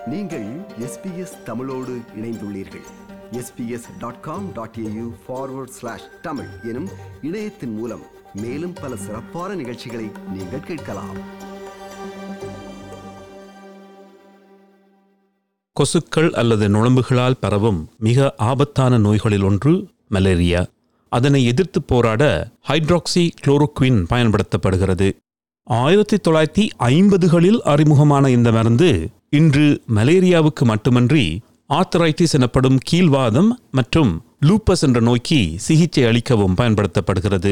நீங்கள் எஸ்பிஎஸ் தமிழோடு இணைந்துள்ளீர்கள் SBS dot com dot AU forward slash Tamil எனும் இணையத்தின் மூலம் மேலும் பல சிறப்பான நிகழ்ச்சிகளை நீங்கள் கேட்கலாம் கொசுக்கள் அல்லது நுழம்புகளால் பரவும் மிக ஆபத்தான நோய்களில் ஒன்று மலேரியா அதனை எதிர்த்து போராட ஹைட்ராக்சி குளோரோக்வின் பயன்படுத்தப்படுகிறது ஆயிரத்தி தொள்ளாயிரத்தி ஐம்பதுகளில் அறிமுகமான இந்த மருந்து இன்று மலேரியாவுக்கு மட்டுமன்றி ஆர்த்தரைட்டிஸ் எனப்படும் கீல்வாதம் மற்றும் லூப்பஸ் என்ற நோய்க்கு சிகிச்சை அளிக்கவும் பயன்படுத்தப்படுகிறது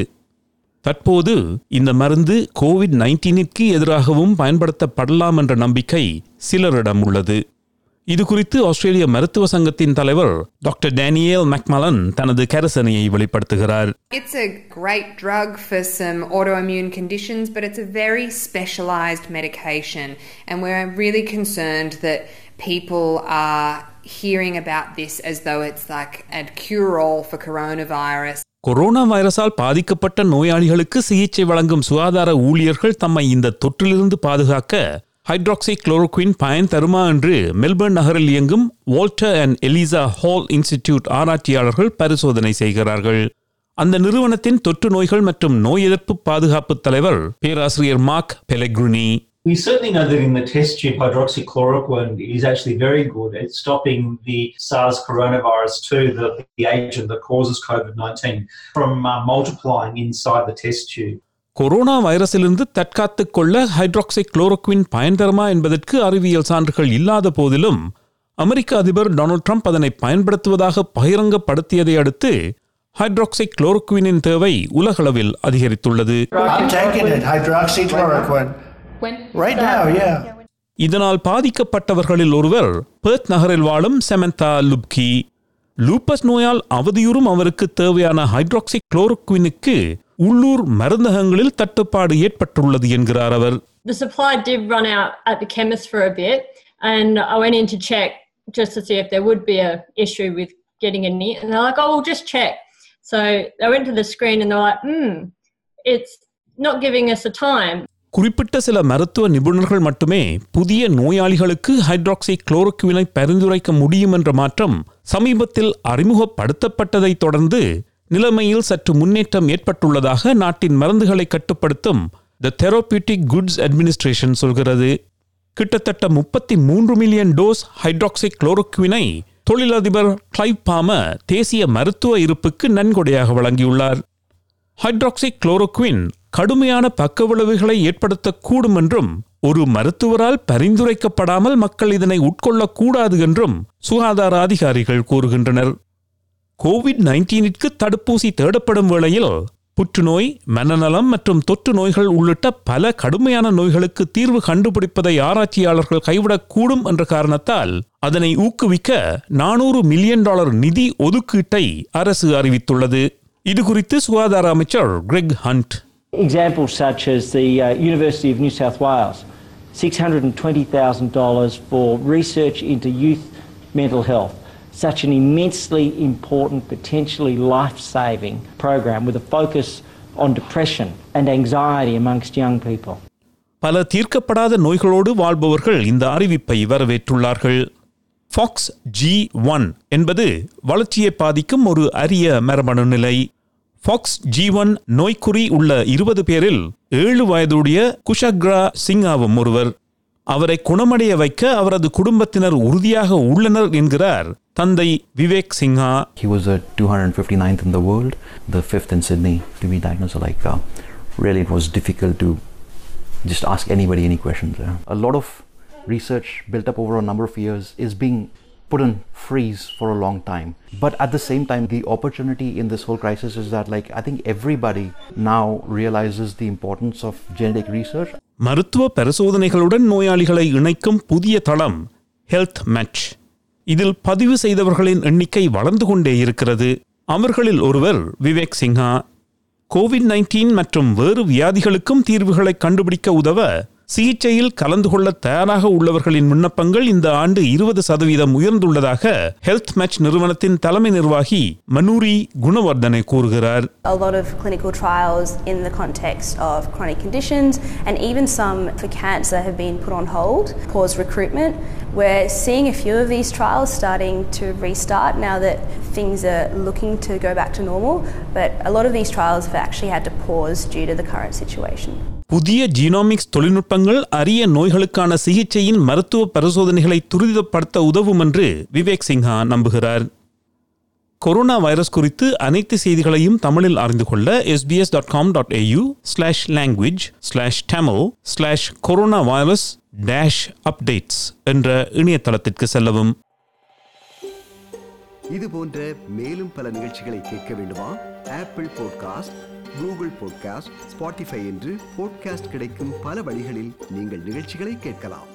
தற்போது இந்த மருந்து கோவிட் நைன்டீனிற்கு எதிராகவும் பயன்படுத்தப்படலாம் என்ற நம்பிக்கை சிலரிடம் உள்ளது இது குறித்து ஆஸ்திரேலிய மருத்துவ சங்கத்தின் தலைவர் டாக்டர் டேனியல் மெக்மலன் தனது கரசனையை வெளிப்படுத்துகிறார் It's a great drug for some autoimmune conditions, but it's a very specialised medication, and we're really concerned that people are hearing about this as though it's like a cure all for coronavirus. Corona வைரஸால் பாதிக்கப்பட்ட நோயாளிகளுக்கு சிகிச்சை வழங்கும் சுகாதார ஊழியர்கள் தம்மை இந்த தொற்றிலிருந்து பாதுகாக்க ஹைட்ராக்சி குளோரோக்வின் பயன் தருமா என்று மெல்பர்ன் நகரில் இயங்கும் Walter and Eliza Hall institute ஆராய்ச்சியாளர்கள் பரிசோதனை செய்கிறார்கள் அந்த நிறுவனத்தின் தொற்று நோய்கள் மற்றும் நோய் எதிர்ப்பு பாதுகாப்பு தலைவர் பேராசிரியர் Mark Pellegrini We certainly know that in the test tube, hydroxychloroquine is actually very good at stopping the SARS coronavirus 2, the, the agent that causes COVID 19, from uh, multiplying inside the test tube. Corona வைரஸிலிருந்து தற்காத்துக் கொள்ள hydroxy chloroquine பயன் தருமா என்பதற்கு அறிவியல் சான்றுகள் இல்லாத போதிலும் அமெரிக்க அதிபர் டொனால்ட் ட்ரம்ப் அதனை பயன்படுத்துவதாக பகிரங்கப்படுத்தியதை அடுத்து ஹைட்ராக்சி குளோரோக்வினின் தேவை உலகளவில் அதிகரித்துள்ளது I'm taking it, hydroxychloroquine. When? Right now, yeah. இதனால் பாதிக்கப்பட்டவர்களில் ஒருவர் பெர்த் நகரில் வாழும் செமந்தா லுப்கி லூப்பஸ் நோயால் அவதியுறும் அவருக்கு தேவையான ஹைட்ராக்சி குளோரோக்வினுக்கு உள்ளூர் மருந்தகங்களில் தட்டுப்பாடு ஏற்பட்டுள்ளது என்கிறார் அவர் The supply did run out at the chemist for a bit, and I went in to check just to see if there would be a issue with getting any. And they're like, "Oh, we'll just check." So I went to the screen, and they're like, "Hmm, it's not giving us a time." குறிப்பிட்ட சில மருத்துவ நிபுணர்கள் மட்டுமே புதிய நோயாளிகளுக்கு hydroxy குளோரோக்வினை பரிந்துரைக்க முடியும் என்ற மாற்றம் சமீபத்தில் அறிமுகப்படுத்தப்பட்டதைத் தொடர்ந்து நிலைமையில் சற்று முன்னேற்றம் ஏற்பட்டுள்ளதாக நாட்டின் மருந்துகளை கட்டுப்படுத்தும் த தெரோபியூட்டிக் குட்ஸ் அட்மினிஸ்ட்ரேஷன் சொல்கிறது கிட்டத்தட்ட முப்பத்தி மூன்று மில்லியன் டோஸ் ஹைட்ராக்சி குளோரோக்வினை தொழிலதிபர் கிளைவ் பாமர் தேசிய மருத்துவ இருப்புக்கு நன்கொடையாக வழங்கியுள்ளார் ஹைட்ராக்சி குளோரோக்வின் கடுமையான பக்கவிளைவுகளை ஏற்படுத்தக்கூடும் என்றும் ஒரு மருத்துவரால் பரிந்துரைக்கப்படாமல் மக்கள் இதனை உட்கொள்ளக்கூடாது என்றும் சுகாதார அதிகாரிகள் கூறுகின்றனர் கோவிட் நைன்டீனிற்கு தடுப்பூசி தேடப்படும் வேளையில் புற்றுநோய் மனநலம் மற்றும் தொற்று நோய்கள் உள்ளிட்ட பல கடுமையான நோய்களுக்கு தீர்வு கண்டுபிடிப்பதை ஆராய்ச்சியாளர்கள் கைவிடக்கூடும் என்ற காரணத்தால் அதனை ஊக்குவிக்க நானூறு மில்லியன் டாலர் நிதி ஒதுக்கீட்டை அரசு அறிவித்துள்ளது இது குறித்து சுகாதார அமைச்சர் Greg Hunt Examples such as the uh, University of New South Wales, $620,000 for research into youth mental health. Such an immensely important, potentially life saving program with a focus on depression and anxiety amongst young people. பல தீர்க்கப்படாத நோய்களோடு வாழ்பவர்கள் இந்த அறிவிப்பை வரவேற்றுள்ளார்கள் Fox G one என்பது வளர்ச்சியை பாதிக்கும் ஒரு அரிய மரபணு நிலை ஃபாக்ஸ் ஜி ஒன் நோய்க்குறி உள்ள இருபது பேரில் ஏழு வயதுடைய குஷக்ரா சிங்காவும் ஒருவர் அவரை குணமடைய வைக்க அவரது குடும்பத்தினர் உறுதியாக உள்ளனர் என்கிறார் தந்தை Vivek Sinha He was a 259th in the world, the fifth in Sydney to be diagnosed. Like, uh, really, it was difficult to just ask anybody any questions. yeah. A lot of research built up over a number of years is being put on freeze for a long time. But at the same time, the opportunity in this whole crisis is that, like, I think everybody now realizes the importance of genetic research மருத்துவ பரிசோதனைகளுடன் நோயாளிகளை இணைக்கும் புதிய தளம் health match இதில் பதிவு செய்தவர்களின் எண்ணிக்கை வளர்ந்து கொண்டே இருக்கிறது அவர்களில் ஒருவர் விவேக் சிங்ஹா கோவிட் நைன்டீன் மற்றும் வேறு வியாதிகளுக்கும் தீர்வுகளை கண்டுபிடிக்க உதவ சிகிச்சையில் கலந்து கொள்ள தயாராக உள்ளவர்களின் விண்ணப்பங்கள் இந்த ஆண்டு இருபது சதவீதம் உயர்ந்துள்ளதாக ஹெல்த் மேட்ச் நிறுவனத்தின் தலைமை நிர்வாகி மனூரி குணவர்தனை கூறுகிறார் a lot of clinical trials in the context of chronic conditions and even some for cancer have been put on hold, pause recruitment. We're seeing a few of these trials starting to restart now that things are looking to go back to normal, but a lot of these trials have actually had to pause due to the current situation. புதிய genomics தொழில்நுட்பங்கள் அரிய நோய்களுக்கான சிகிச்சையின் மருத்துவ பரிசோதனைகளை துரிதப்படுத்த உதவும் என்று விவேக் சின்ஹா நம்புகிறார் கொரோனா வைரஸ் குறித்து அனைத்து செய்திகளையும் தமிழில் அறிந்து கொள்ள SBS dot com dot AU slash language slash Tamil slash corona virus dash updates என்ற இணையதளத்திற்கு செல்லவும் இது போன்ற மேலும் பல நிகழ்ச்சிகளை கேட்க வேண்டுமா Apple podcast Google podcast Spotify என்று பாட்காஸ்ட் கிடைக்கும் பல வழிகளில் நீங்கள் நிகழ்ச்சிகளை கேட்கலாம்